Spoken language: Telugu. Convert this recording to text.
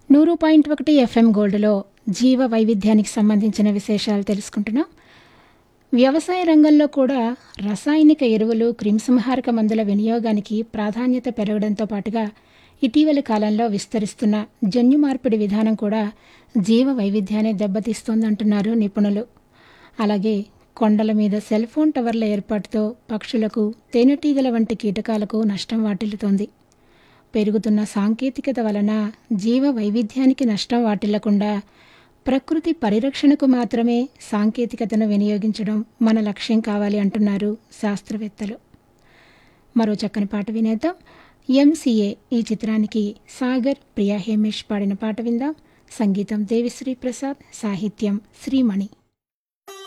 నూరు పాయింట్ ఒకటి ఎఫ్ఎం గోల్డ్లో జీవ వైవిధ్యానికి సంబంధించిన విశేషాలు తెలుసుకుంటున్నాం వ్యవసాయ రంగంలో కూడా రసాయనిక ఎరువులు క్రిమిసంహారక మందుల వినియోగానికి ప్రాధాన్యత పెరగడంతో పాటుగా ఇటీవలి కాలంలో విస్తరిస్తున్న జన్యు మార్పిడి విధానం కూడా జీవ వైవిధ్యాన్ని దెబ్బతీస్తోందంటున్నారు నిపుణులు అలాగే కొండల మీద సెల్ ఫోన్ టవర్ల ఏర్పాటుతో పక్షులకు తేనెటీగల వంటి కీటకాలకు నష్టం వాటిల్లుతోంది పెరుగుతున్న సాంకేతికత వలన జీవ వైవిధ్యానికి నష్టం వాటిల్లకుండా ప్రకృతి పరిరక్షణకు మాత్రమే సాంకేతికతను వినియోగించడం మన లక్ష్యం కావాలి అంటున్నారు శాస్త్రవేత్తలు మరో చక్కని పాట వినేద్దాం ఎంసీఏ ఈ చిత్రానికి సాగర్ ప్రియా హేమేష్ పాడిన పాట విందాం సంగీతం దేవిశ్రీ ప్రసాద్ సాహిత్యం శ్రీమణి